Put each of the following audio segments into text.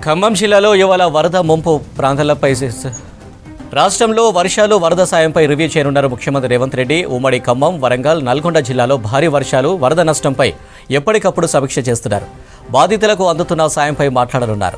ఖమ్మం జిల్లాలో ఇవాళ వరద ముంపు ప్రాంతాలపై స- రాష్ట్రంలో వర్షాలు వరద సాయంపై రివ్యూ చేయనున్నారు ముఖ్యమంత్రి రేవంత్ రెడ్డి ఉమ్మడి ఖమ్మం వరంగల్ నల్గొండ జిల్లాలో భారీ వర్షాలు వరద నష్టంపై ఎప్పటికప్పుడు సమీక్ష చేస్తున్నారు బాధితులకు అందుతున్న సాయంపై మాట్లాడనున్నారు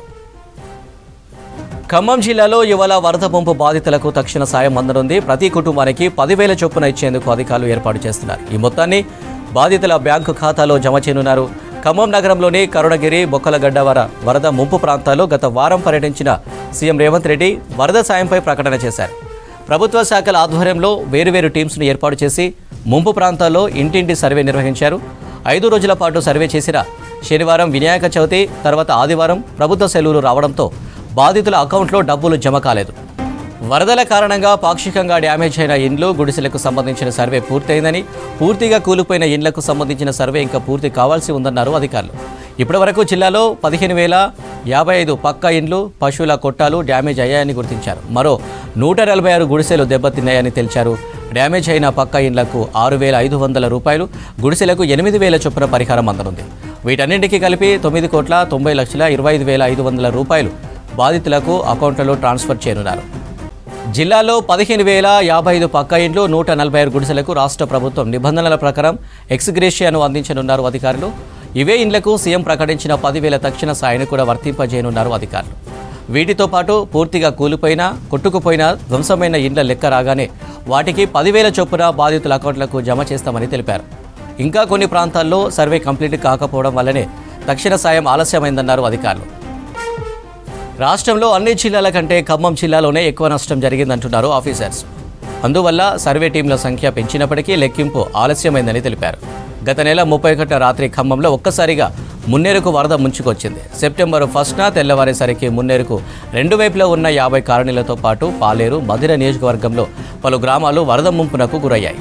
ఖమ్మం జిల్లాలో ఇవాళ వరద ముంపు బాధితులకు తక్షణ సాయం అందనుంది ప్రతి కుటుంబానికి పదివేల చొప్పున ఇచ్చేందుకు అధికారులు ఏర్పాటు చేస్తున్నారు ఈ మొత్తాన్ని బాధితుల బ్యాంకు ఖాతాలో జమ చేయనున్నారు ఖమ్మం నగరంలోని కరుణగిరి బొక్కలగడ్డ వర వరద ముంపు ప్రాంతాల్లో గత వారం పర్యటించిన సీఎం రేవంత్ రెడ్డి వరద సాయంపై ప్రకటన చేశారు ప్రభుత్వ శాఖల ఆధ్వర్యంలో వేరువేరు టీమ్స్ను ఏర్పాటు చేసి ముంపు ప్రాంతాల్లో ఇంటింటి సర్వే నిర్వహించారు ఐదు రోజుల పాటు సర్వే చేసిన శనివారం వినాయక చవితి తర్వాత ఆదివారం ప్రభుత్వ సెలవులు రావడంతో బాధితుల అకౌంట్లో డబ్బులు జమ కాలేదు వరదల కారణంగా పాక్షికంగా డ్యామేజ్ అయిన ఇండ్లు గుడిసెలకు సంబంధించిన సర్వే పూర్తయిందని పూర్తిగా కూలిపోయిన ఇండ్లకు సంబంధించిన సర్వే ఇంకా పూర్తి కావాల్సి ఉందన్నారు అధికారులు ఇప్పటివరకు జిల్లాలో పదిహేను వేల యాభై ఐదు పక్కా ఇండ్లు పశువుల కొట్టాలు డ్యామేజ్ అయ్యాయని గుర్తించారు మరో నూట నలభై ఆరు గుడిసెలు దెబ్బతిన్నాయని తెలిచారు డ్యామేజ్ అయిన పక్కా ఇండ్లకు ఆరు వేల ఐదు వందల రూపాయలు గుడిసెలకు ఎనిమిది వేల చొప్పున పరిహారం అందనుంది వీటన్నింటికీ కలిపి తొమ్మిది కోట్ల తొంభై లక్షల ఇరవై ఐదు వేల ఐదు వందల రూపాయలు బాధితులకు అకౌంట్లలో ట్రాన్స్ఫర్ చేయనున్నారు జిల్లాలో పదిహేను వేల యాభై ఐదు పక్కా ఇండ్లు నూట నలభై ఆరు గుడిసెలకు రాష్ట్ర ప్రభుత్వం నిబంధనల ప్రకారం ఎక్స్గ్రేషియాను అందించనున్నారు అధికారులు ఇవే ఇండ్లకు సీఎం ప్రకటించిన పదివేల తక్షణ సాయాన్ని కూడా వర్తింపజేయనున్నారు అధికారులు వీటితో పాటు పూర్తిగా కూలిపోయిన కొట్టుకుపోయిన ధ్వంసమైన ఇండ్ల లెక్క రాగానే వాటికి పదివేల చొప్పున బాధితుల అకౌంట్లకు జమ చేస్తామని తెలిపారు ఇంకా కొన్ని ప్రాంతాల్లో సర్వే కంప్లీట్ కాకపోవడం వల్లనే తక్షణ సాయం ఆలస్యమైందన్నారు అధికారులు రాష్ట్రంలో అన్ని జిల్లాల కంటే ఖమ్మం జిల్లాలోనే ఎక్కువ నష్టం జరిగిందంటున్నారు ఆఫీసర్స్ అందువల్ల సర్వే టీంల సంఖ్య పెంచినప్పటికీ లెక్కింపు ఆలస్యమైందని తెలిపారు గత నెల ముప్పై ఒకటి రాత్రి ఖమ్మంలో ఒక్కసారిగా మున్నేరుకు వరద ముంచుకొచ్చింది సెప్టెంబర్ ఫస్ట్న తెల్లవారేసరికి మున్నేరుకు రెండు వైపులా ఉన్న యాభై కాలనీలతో పాటు పాలేరు మధిర నియోజకవర్గంలో పలు గ్రామాలు వరద ముంపునకు గురయ్యాయి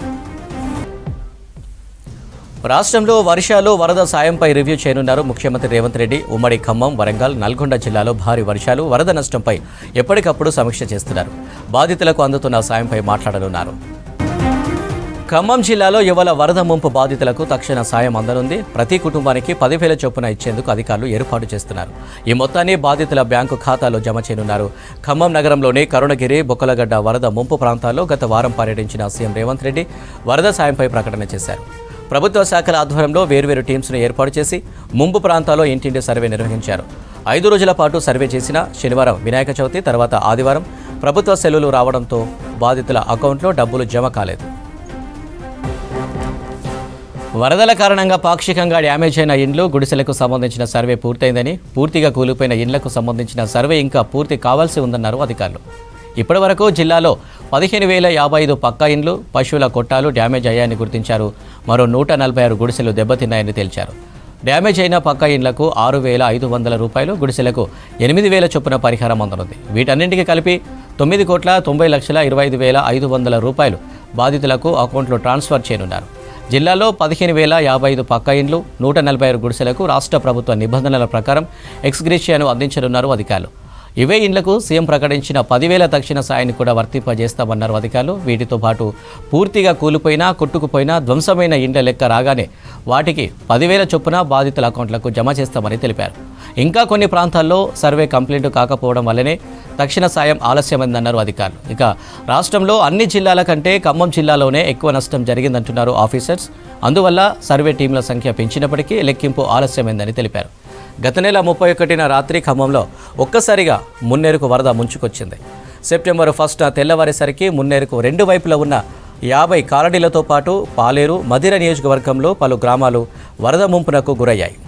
రాష్ట్రంలో వర్షాలు వరద సాయంపై రివ్యూ చేయనున్నారు ముఖ్యమంత్రి రేవంత్ రెడ్డి ఉమ్మడి ఖమ్మం వరంగల్ నల్గొండ జిల్లాలో భారీ వర్షాలు వరద నష్టంపై ఎప్పటికప్పుడు సమీక్ష చేస్తున్నారు బాధితులకు అందుతున్న సాయంపై మాట్లాడనున్నారు ఖమ్మం జిల్లాలో ఇవాళ వరద ముంపు బాధితులకు తక్షణ సాయం అందనుంది ప్రతి కుటుంబానికి పదివేల చొప్పున ఇచ్చేందుకు అధికారులు ఏర్పాటు చేస్తున్నారు ఈ మొత్తాన్ని బాధితుల బ్యాంకు ఖాతాలో జమ చేయనున్నారు ఖమ్మం నగరంలోని కరుణగిరి బొక్కలగడ్డ వరద ముంపు ప్రాంతాల్లో గత వారం పర్యటించిన సీఎం రేవంత్ రెడ్డి వరద సాయంపై ప్రకటన చేశారు ప్రభుత్వ శాఖల ఆధ్వర్యంలో వేర్వేరు టీమ్స్ను ఏర్పాటు చేసి ముంపు ప్రాంతాల్లో ఇంటింటి సర్వే నిర్వహించారు ఐదు రోజుల పాటు సర్వే చేసిన శనివారం వినాయక చవితి తర్వాత ఆదివారం ప్రభుత్వ సెలవులు రావడంతో బాధితుల అకౌంట్లో డబ్బులు జమ కాలేదు వరదల కారణంగా పాక్షికంగా డ్యామేజ్ అయిన ఇండ్లు గుడిసెలకు సంబంధించిన సర్వే పూర్తయిందని పూర్తిగా కూలిపోయిన ఇండ్లకు సంబంధించిన సర్వే ఇంకా పూర్తి కావాల్సి ఉందన్నారు అధికారులు ఇప్పటివరకు జిల్లాలో పదిహేను వేల యాభై ఐదు పక్కా ఇండ్లు పశువుల కొట్టాలు డ్యామేజ్ అయ్యాయని గుర్తించారు మరో నూట నలభై ఆరు గుడిసెలు దెబ్బతిన్నాయని తేల్చారు డ్యామేజ్ అయిన పక్కా ఇండ్లకు ఆరు వేల ఐదు వందల రూపాయలు గుడిసెలకు ఎనిమిది వేల చొప్పున పరిహారం అందనుంది వీటన్నింటికి కలిపి తొమ్మిది కోట్ల తొంభై లక్షల ఇరవై ఐదు వేల ఐదు వందల రూపాయలు బాధితులకు అకౌంట్లో ట్రాన్స్ఫర్ చేయనున్నారు జిల్లాలో పదిహేను వేల యాభై ఐదు పక్కా ఇండ్లు నూట నలభై ఆరు గుడిసెలకు రాష్ట్ర ప్రభుత్వ నిబంధనల ప్రకారం ఎక్స్గ్రేషియాను అందించనున్నారు అధికారులు ఇవే ఇండ్లకు సీఎం ప్రకటించిన పదివేల తక్షణ సాయాన్ని కూడా వర్తింపజేస్తామన్నారు అధికారులు వీటితో పాటు పూర్తిగా కూలిపోయినా కొట్టుకుపోయినా ధ్వంసమైన ఇండ్ల లెక్క రాగానే వాటికి పదివేల చొప్పున బాధితుల అకౌంట్లకు జమ చేస్తామని తెలిపారు ఇంకా కొన్ని ప్రాంతాల్లో సర్వే కంప్లీట్ కాకపోవడం వల్లనే తక్షణ సాయం ఆలస్యమైందన్నారు అధికారులు ఇక రాష్ట్రంలో అన్ని జిల్లాల కంటే ఖమ్మం జిల్లాలోనే ఎక్కువ నష్టం జరిగిందంటున్నారు ఆఫీసర్స్ అందువల్ల సర్వే టీంల సంఖ్య పెంచినప్పటికీ లెక్కింపు ఆలస్యమైందని తెలిపారు గత నెల ముప్పై ఒకటిన రాత్రి ఖమ్మంలో ఒక్కసారిగా మున్నేరుకు వరద ముంచుకొచ్చింది సెప్టెంబర్ ఫస్ట్ తెల్లవారేసరికి మున్నేరుకు రెండు వైపులా ఉన్న యాభై కాలనీలతో పాటు పాలేరు మధిర నియోజకవర్గంలో పలు గ్రామాలు వరద ముంపునకు గురయ్యాయి